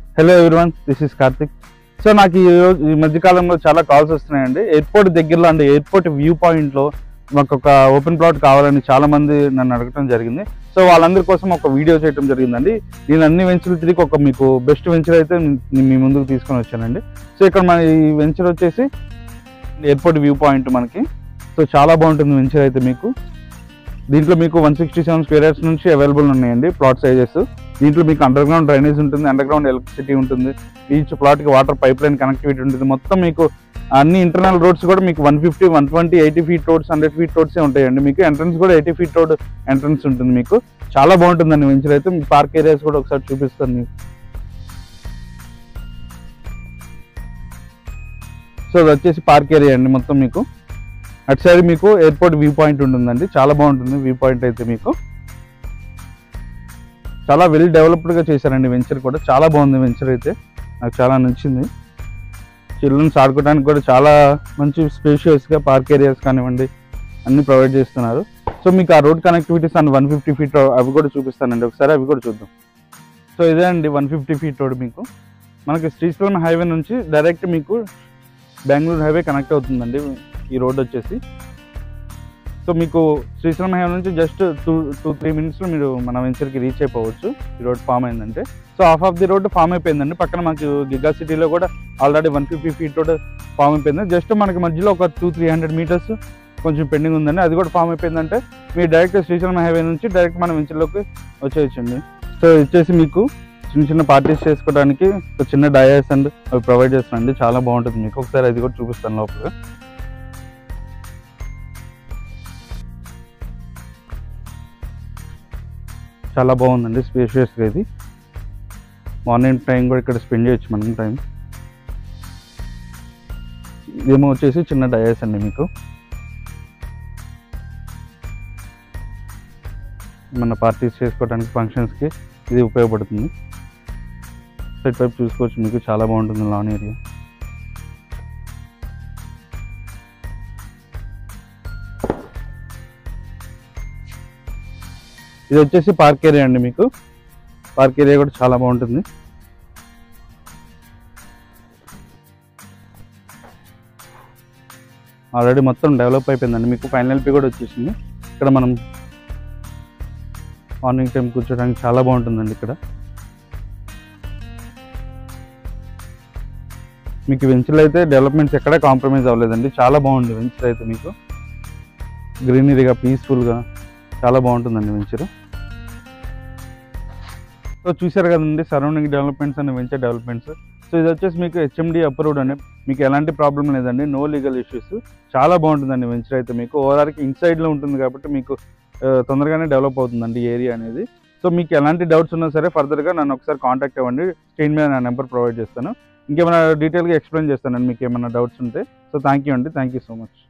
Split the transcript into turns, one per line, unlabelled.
hello everyone this is Karthik so నాకు ఈ రోజు ఈ మధ్య కాలంలో చాలా కాల్స్ వస్తున్నాయండి ఎయిర్పోర్ట్ దగ్గరలో అంటే ఎయిర్పోర్ట్ వ్యూ పాయింట్లో మాకు ఒక ఓపెన్ ప్లాట్ కావాలని చాలా మంది నన్ను అడగటం జరిగింది సో వాళ్ళందరి కోసం ఒక వీడియో చేయడం జరిగిందండి నేను అన్ని వెంచర్లు తిరిగి ఒక మీకు బెస్ట్ వెంచర్ అయితే నేను మీ ముందుకు తీసుకొని వచ్చానండి సో ఇక్కడ మన ఈ వెంచర్ వచ్చేసి ఎయిర్పోర్ట్ వ్యూ పాయింట్ మనకి సో చాలా బాగుంటుంది వెంచర్ అయితే మీకు దీంట్లో మీకు one sixty seven square yards నుంచి అవైలబుల్ ఉన్నాయండి ప్లాట్ సైజెస్ దీంట్లో మీకు అండర్ గ్రౌండ్ డ్రైనేజ్ ఉంటుంది అండర్ గ్రౌండ్ ఎలక్ట్రిసిటీ ఉంటుంది ఈచ్ ప్లాట్కి వాటర్ పైప్ లైన్ కనెక్టివిటీ ఉంటుంది మొత్తం మీకు అన్ని ఇంటర్నల్ రోడ్స్ కూడా మీకు one fifty one twenty eighty feet roads hundred feet రోడ్సే ఉంటాయండి మీకు ఎంట్రన్స్ కూడా ఎయిటీ ఫీట్ రోడ్ ఎంట్రన్స్ ఉంటుంది మీకు చాలా బాగుంటుందండి వెంచర్ అయితే మీ పార్క్ ఏరియాస్ కూడా ఒకసారి చూపిస్తాను మీకు సో అది వచ్చేసి పార్క్ ఏరియా అండి మొత్తం మీకు అటు సైడ్ మీకు ఎయిర్పోర్ట్ వ్యూ పాయింట్ ఉంటుందండి చాలా బాగుంటుంది వ్యూ పాయింట్ అయితే మీకు చాలా వెల్ డెవలప్డ్గా చేశారండి వెంచర్ కూడా చాలా బాగుంది వెంచర్ అయితే నాకు చాలా నచ్చింది చిల్డ్రన్స్ ఆడుకోవడానికి కూడా చాలా మంచి స్పేషియస్గా పార్క్ ఏరియాస్ కానివ్వండి అన్ని ప్రొవైడ్ చేస్తున్నారు సో మీకు ఆ road connectivities and one fifty feet అవి కూడా చూపిస్తానండి ఒకసారి అవి కూడా చూద్దాం సో ఇదే అండి వన్ ఫిఫ్టీ ఫీట్ రోడ్ మీకు మనకి శ్రీశైలం హైవే నుంచి డైరెక్ట్ మీకు బెంగళూరు హైవే కనెక్ట్ అవుతుందండి ఈ రోడ్ వచ్చేసి సో మీకు శ్రీశైలం హైవే నుంచి జస్ట్ టూ టూ త్రీ మినిట్స్లో మీరు మన వెంచర్కి రీచ్ అయిపోవచ్చు ఈ రోడ్ ఫామ్ అయిందంటే so half of the road form అయిపోయిందండి పక్కన మాకు గిగా సిటీలో కూడా already one fifty feet road form అయిపోయింది జస్ట్ మనకి మధ్యలో ఒక టూ త్రీ హండ్రెడ్ మీటర్స్ కొంచెం పెండింగ్ ఉందండి అది కూడా ఫామ్ అయిపోయిందంటే మీరు డైరెక్ట్ శ్రీశైలం హైవే నుంచి డైరెక్ట్ మన వెంచర్లోకి వచ్చేయచ్చండి సో వచ్చేసి మీకు చిన్న చిన్న పార్టీస్ చేసుకోవడానికి ఒక చిన్న డయాస్ అండ్ అవి ప్రొవైడ్ చేస్తానండి చాలా బాగుంటుంది మీకు ఒకసారి అది కూడా చూపిస్తాను లోపల చాలా బాగుందండి స్పేషియస్గా ఇది మార్నింగ్ టైం కూడా ఇక్కడ స్పెండ్ చేయొచ్చు మనం టైం ఇదేమో వచ్చేసి చిన్న డయాస్ అండి మీకు మన పార్టీస్ చేసుకోవడానికి ఫంక్షన్స్కి ఇది ఉపయోగపడుతుంది సెట్ వైపు చూసుకోవచ్చు మీకు చాలా బాగుంటుంది లాన్ ఏరియా ఇది వచ్చేసి పార్క్ ఏరియా అండి మీకు పార్క్ ఏరియా కూడా చాలా బాగుంటుంది ఆల్రెడీ మొత్తం డెవలప్ అయిపోయిందండి మీకు ఫైనల్ పీ కూడా వచ్చేసింది ఇక్కడ మనం మార్నింగ్ టైం కూర్చోడానికి చాలా బాగుంటుందండి ఇక్కడ మీకు వెంచర్లో అయితే డెవలప్మెంట్స్ ఎక్కడ కాంప్రమైజ్ అవ్వలేదండి చాలా బాగుంది వెంచర్ అయితే మీకు గ్రీనరీగా పీస్ఫుల్గా చాలా బాగుంటుందండి వెంచర్ సో చూసారు కదండి surrounding developments and venture developments so ఇది వచ్చేసి మీకు హెచ్ఎండి అప్రూవ్డ్ అండి మీకు ఎలాంటి ప్రాబ్లం లేదండి నో లీగల్ ఇష్యూస్ చాలా బాగుంటుందండి వెంచర్ అయితే మీకు ఓవరాల్కి ఇన్సైడ్లో ఉంటుంది కాబట్టి మీకు ఆ, తొందరగానే డెవలప్ అవుతుందండి ఏరియా అనేది సో మీకు ఎలాంటి డౌట్స్ ఉన్నా సరే ఫర్దర్గా నన్ను ఒకసారి కాంటాక్ట్ అవ్వండి స్క్రీన్ మీద నా నెంబర్ ప్రొవైడ్ చేస్తాను ఇంకేమైనా డీటెయిల్గా ఎక్స్ప్లెయిన్ చేస్తానండి మీకు ఏమైనా డౌట్స్ ఉంటే సో థ్యాంక్ యూ అండి థ్యాంక్ యూ సో మచ్